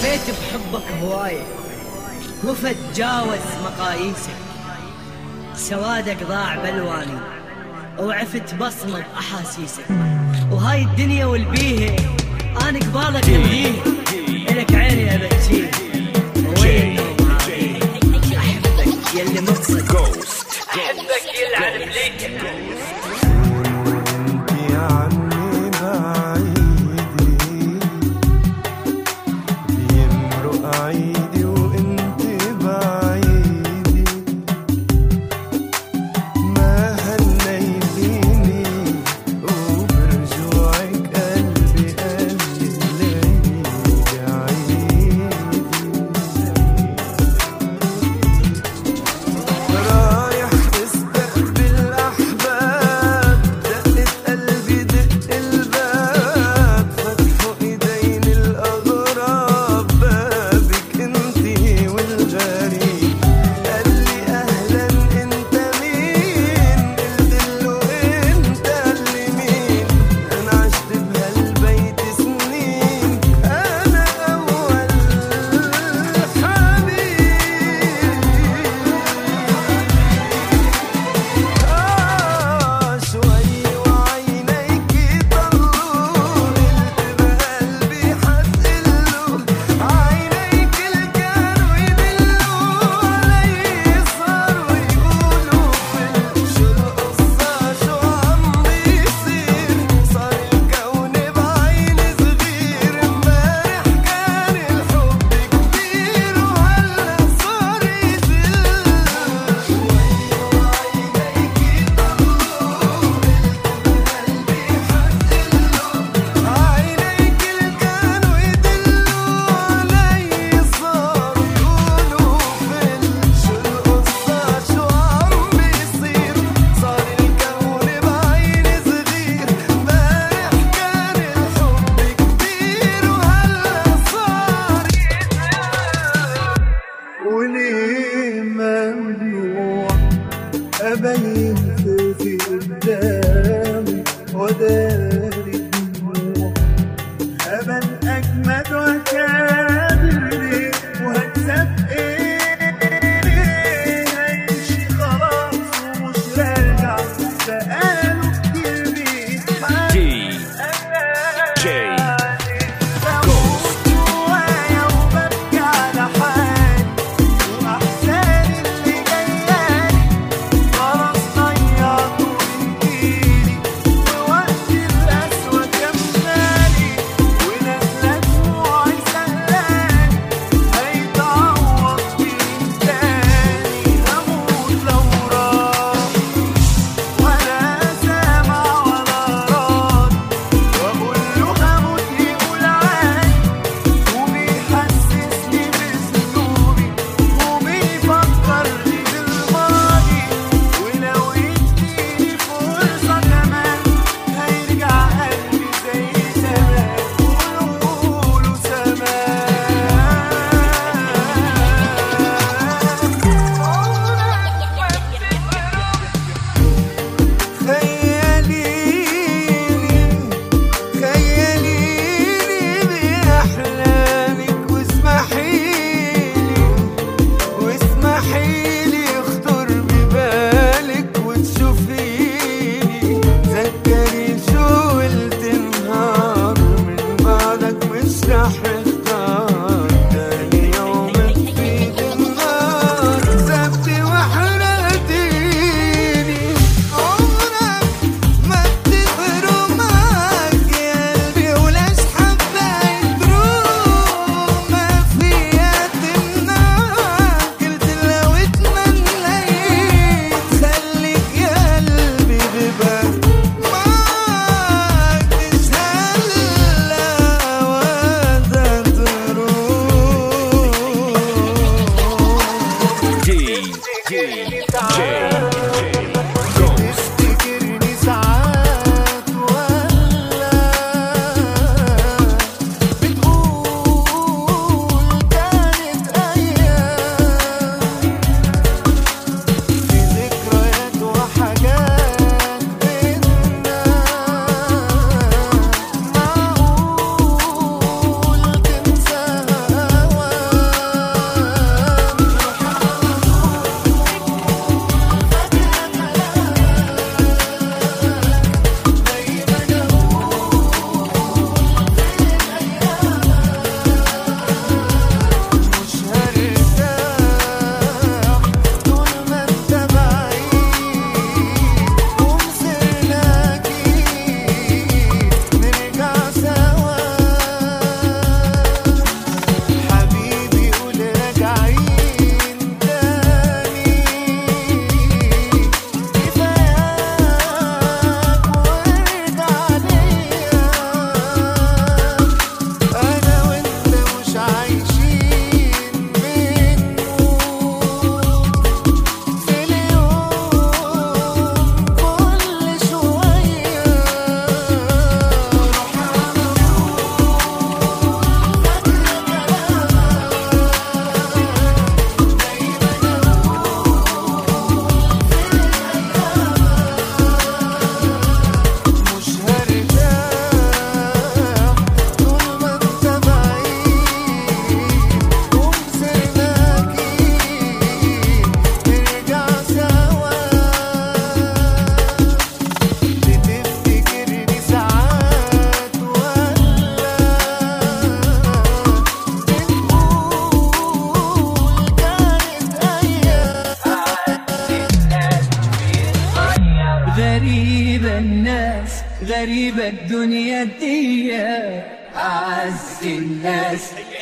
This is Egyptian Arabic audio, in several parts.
حسيت بحبك هواية وفى تجاوز مقاييسك سوادك ضاع بلواني وعفت بصمة أحاسيسك وهاي الدنيا والبيها أنا قبالك أبيها إلك عيني أبكيها وين النوم عادي أحبك يلي مقصد أحبك يلعن بليتك انتي عني بعيدي بيمرق عيدي وانتي بعيدي ما هنيتيني وبرجوعك قلبي قال لي غريبة الدنيا دي أعز الناس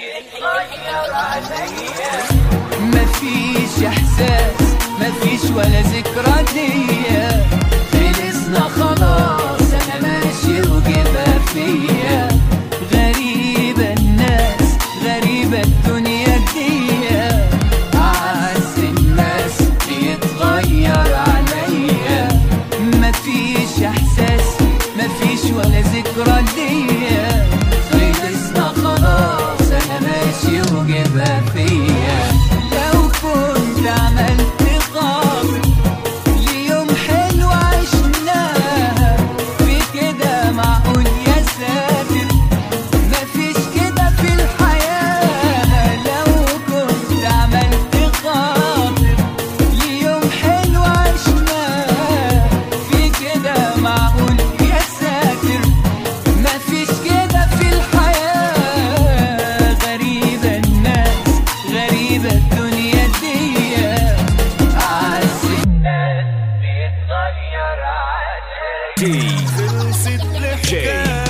مفيش إحساس مفيش ولا ذكرى ليا خلصنا خلاص أنا ماشي وجبها فيا غريبة الناس غريبة الدنيا دي أعز الناس بيتغير عليا مفيش إحساس مفيش ولا ذكرى ليا خلصنا خلاص أنا ماشي وجبها فيا لو كنت عملت خاطر ليوم حلو عشناها في كده معقول يا ساتر مفيش كده في الحياة لو كنت عملت خاطر ليوم حلو عشناه في كده معقول يا ساتر مفيش كده في الحياة غريبة الناس غريبة الدنيا دي أعز الناس بيتغير عليك خلصت الحكاية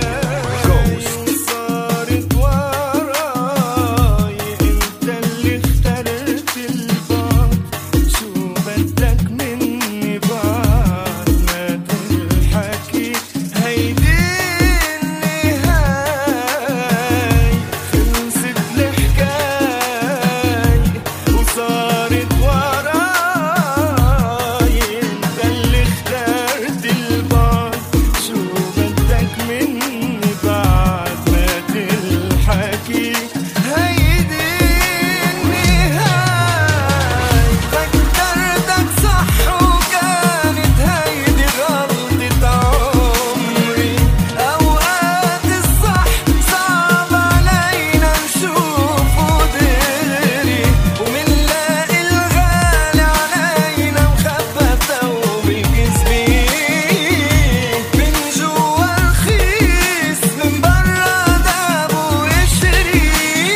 صارت وراي انت اللي اخترت البعد شو بدك مني بعد ما تلحكي هيدي النهاية خلصت الحكاية وصارت وراي انت اللي اخترت البعد شو بدك مني بعد ما تلحكي هيدي النهاية فكرتك صح وكانت هيدي غلطة عمري أوقات الصح صعب علينا نشوفه دغري ومنلاقي الغالي علينا مخبى ثوب الكذبين من جوا رخيص من برا دابو قشري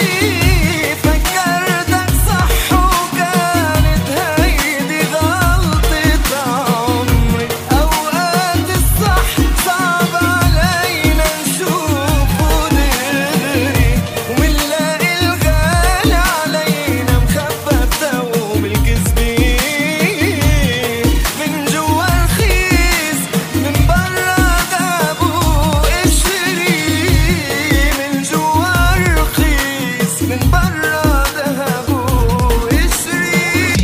فكرتك صح وكانت هيدي غلطة عمري أوقات الصح صعب علينا نشوفه دغري ومنلاقي الغالي علينا مخبى بثوب الكذبين من جوا رخيص من برا دابو قشري من جوا رخيص من برا دهبو قشري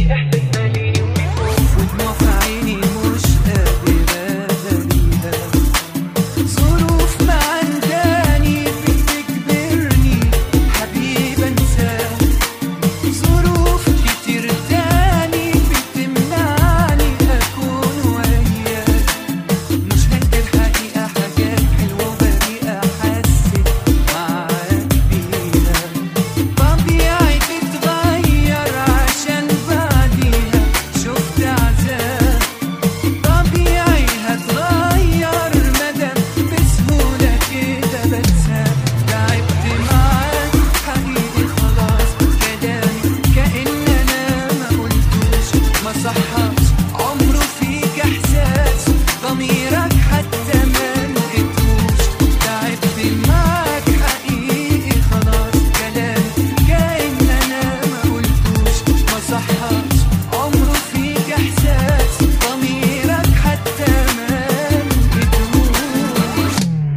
ودموع في عيني مش قادر أداريها ظروف ما عنداني بتجبرني حبيب أنساك ظروف كتير تاني بتمنعني أكون وياك مش هنكر حقيقة حاجات حلوة وبريئة حسيت معاك بيها طبيعي تتغير عشان بعديها شفت عذاب طبيعي هتغير مدام بسهولة كده بنساك تعبت معاك حقيقي خلاص كلامي كأن أنا ما قلتوش ما صحاش عمره فيك إحساس ضميرك حتى ما لقيتوش تعبت معاك حقيقي خلاص كلامي كأن أنا ما قلتوش ما صحاش عمره فيك إحساس ضميرك حتى ما لقيتوش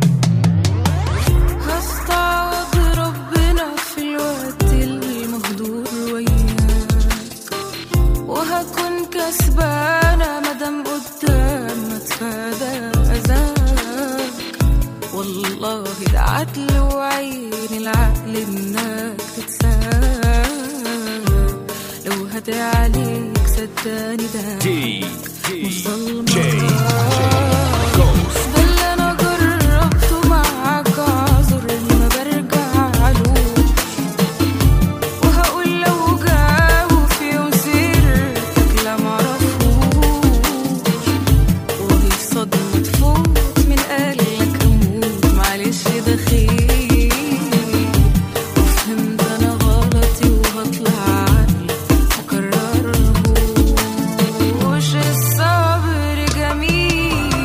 هستعوض ربنا في الوقت المهدور وياك وهكون كسبانة مادام قدام ما اتفادى أذاك والله ده عدل وعين العقل إنك تتساك لو هدي عليك صدقني ده مش ظلمك ده اللي انا جربته معاك اعذر اني ما برجعلوش وهقول لو جاوا في يوم سيرتك لا معرفوش وهي صدمة تفوت من قالك اموت معلش ده خير وفهمت انا غلطي وهطلع عني مكررهوش الصبر جميل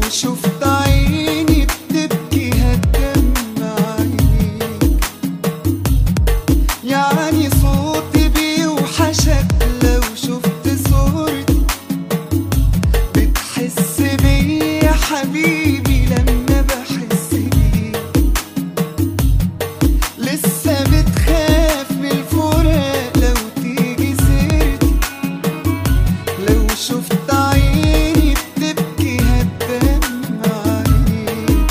شفت عيني بتبكي هتدمع عينيك يعني صوتي بيوحشك لو شفت صورتي بتحس بيا حبيبي لما بحس بيك لسه بتخاف من الفراق لو تيجي سيرتي لو شفت عيني بتبكي هتدمع عينيك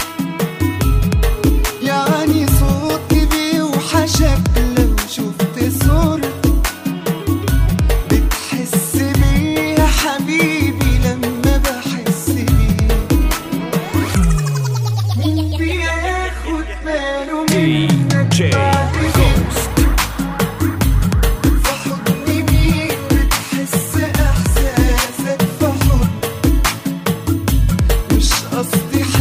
يعني صوتي بيوحشك لو شفت صورتي بتحس بيا حبيبي لما بحس بيك مين بياخد باله منك بعد كده؟ في حضني مين بتحس احساسك في حضني مش قصدي